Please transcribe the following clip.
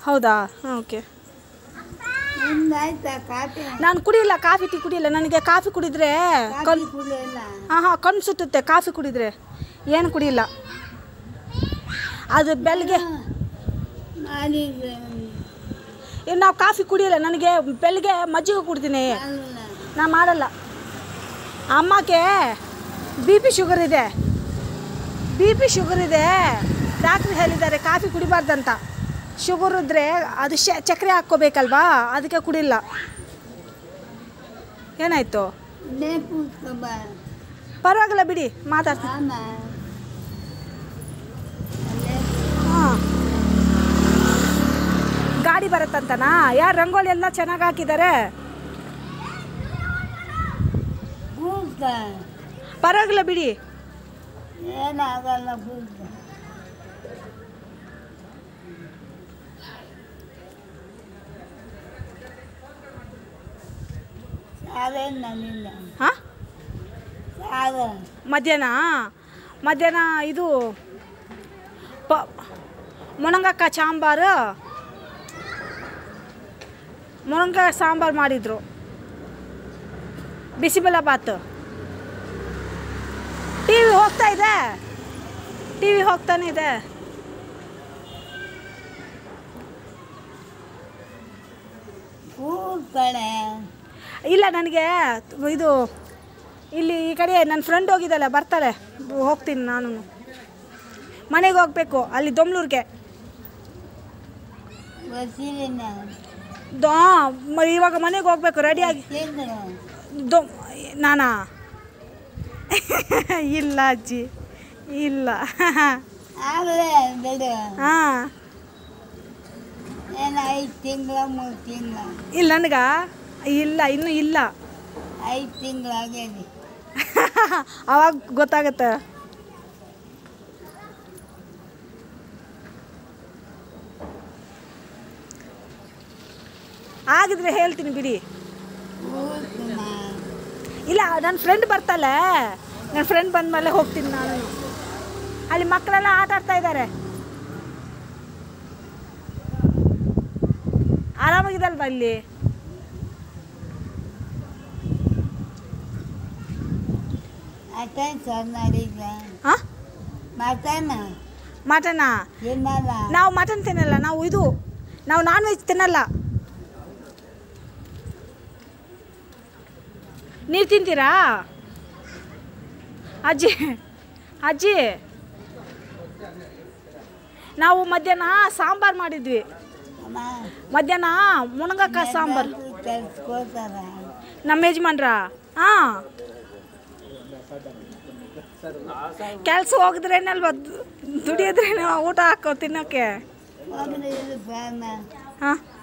ಹೌದಾ ಹಾಂ okay ನಿಮ್ದಾಯ್ತಾ coffee ನಾನು ಕುಡಿಯಲ್ಲ ಕಾಫಿ ಟೀ ಕುಡಿಯಲ್ಲ ನನಗೆ ಕಾಫಿ ಕುಡಿದ್ರೆ ಕಾಫಿ ಕಣ್ ಕುಡಿಯಲ್ಲ ಹಾಂ ಹಾಂ ಕಣ್ಣು ಸುತ್ತುತ್ತೆ ಕಾಫಿ ಕುಡಿದ್ರೆ ಏನು ಕುಡಿಯಲ್ಲ ಅದು ಬೆಳಗ್ಗೆ ಮಾಡಿದ್ರೆ ಇನ್ನು ನಾವು ಕಾಫಿ ಕುಡಿಯಲ್ಲ ನನಗೆ ಬೆಳಗ್ಗೆ ಮಜ್ಜಿಗೆ ಕುಡ್ತೀನಿ ಅಲ್ಲ ನಾ ಮಾಡಲ್ಲ ಅಮ್ಮಗೆ ಬಿ ಪಿ ಶುಗರ್ ಇದೆ ಬಿ ಪಿ ಶುಗರ್ ಇದೆ ಡಾಕ್ಟ್ರ್ ಹೇಳಿದ್ದಾರೆ ಕಾಫಿ ಕುಡಿಬಾರ್ದಂತ ಶುಗರ್ ಇದ್ದರೆ ಅದು ಶ ಚಕ್ರೆ ಹಾಕ್ಕೋಬೇಕಲ್ವಾ ಅದಕ್ಕೆ ಕುಡಿಲ್ಲ ಏನಾಯಿತು ಇಲ್ಲೇ ಕೂತ್ಕೊಬ ಪರವಾಗಿಲ್ಲ ಬಿಡಿ ಮಾತಾಡ್ತೀನಿ ಆಮ ಅಲ್ಲೇ ಹಾಂ ಗಾಡಿ ಬರುತ್ತಂತನಾ ಯಾರು ರಂಗೋಲಿ ಎಲ್ಲ ಚೆನ್ನಾಗಿ ಹಾಕಿದ್ದಾರೆ ಕೂತ್ಕ ಪರವಾಗಿಲ್ಲ ಬಿಡಿ ಏನಾಗಲ್ಲ ಕೂತ್ಕ ಸಾರೇನು ನನ್ನಿಂದ ಹಾಂ ಸಾರ ಮಧ್ಯಾಹ್ನ ಮಧ್ಯಾಹ್ನ ಇದು ಪ ಮುನಂಗಕ್ಕ ಸಾಂಬಾರು ಮುನಂಗ ಸಾಂಬಾರು ಮಾಡಿದರು ಬಿಸಿಬೇಳೆ ಬಾತು ಟಿ ವಿ ಹೋಗ್ತಾ ಇದೆ ಟಿ ವಿ ಹೋಗ್ತಾನೆ ಇದೆ ಕೂತ್ಕಣೆ ಇಲ್ಲ ನನಗೆ ಇದು ಇಲ್ಲಿ ಈ ಕಡೆ ನನ್ನ ಫ್ರೆಂಡ್ ಹೋಗಿದ್ದಾಳೆ ಬರ್ತಾಳೆ ಹೋಗ್ತೀನಿ ನಾನು ಮನೆಗೆ ಹೋಗಬೇಕು ಅಲ್ಲಿ ದೊಮ್ಲೂರಿಗೆ ಗೊತ್ತಿಲ್ಲ ದೋ ಮ- ಇವಾಗ ಮನೆಗೆ ಹೋಗ್ಬೇಕು ರೆಡಿಯಾಗಿ ತಿಂದ್ರು ದೊ ನಾನಾ ಇಲ್ಲ ಅಜ್ಜಿ ಇಲ್ಲ ಆಗಲೇ ಬಿಡು ಹಾಂ ಏನು ಐದು ತಿಂಗಳ ಮೂರು ತಿಂಗಳ ಇಲ್ಲ ನನಗ ಇಲ್ಲ ಇನ್ನೂ ಇಲ್ಲ ಐದು ತಿಂಗಳಾಗ್ಯದ ಅವಾಗ ಗೊತ್ತಾಗತ್ತೆ ಆಗಿದ್ರೆ ಹೇಳ್ತೀನಿ ಬಿಡಿ ಕೂತ್ಕಣ ಇಲ್ಲ ನನ್ನ ಫ್ರೆಂಡ್ ಬರ್ತಾಳೆ ನನ್ನ ಫ್ರೆಂಡ್ ಬಂದಮೇಲೆ ಹೋಗ್ತೀನಿ ನಾನು ಅಲ್ಲಿ ಮಕ್ಕಳೆಲ್ಲ ಆಟ ಆಡ್ತಾ ಇದ್ದಾರೆ ಆರಾಮಾಗಿದಲ್ವಾ ಇಲ್ಲಿ ಮಟನ್ ಸರ್ ಮಾಡಿದ್ದ ಹಾಂ ಮಟನ್ ಮಟನಾ ತಿನ್ನಲ್ಲ ನಾವು ಮಟನ್ ತಿನ್ನಲ್ಲ ನಾವು ಇದು ನಾವು ನಾನ್ ವೆಜ್ ತಿನ್ನಲ್ಲ ನೀವು ತಿಂತೀರಾ ಅಜ್ಜಿ ಅಜ್ಜಿ ನಾವು ಮಧ್ಯಾಹ್ನ ಸಾಂಬಾರು ಮಾಡಿದ್ವಿ ಅಮ್ಮ ಮಧ್ಯಾಹ್ನ ಮುಣಗಕ್ಕ ಸಾಂಬಾರು ಕೆಲ್ಸ್ಕೋತಾರ ನಮ್ಮ ಯಜಮಾನ್ರ ಹಾಂ ಕೆಲ್ಸ ಹೋಗಿದ್ರೇನಲ್ವ ದುಡಿಯೋದ್ರೇನೋ ಊಟ ಹಾಕೋ ತಿನ್ನೋಕ್ಕೆ ಹೋಗ್ರಿ ಇದು ಫ್ಯಾನ್ ಹಾಂ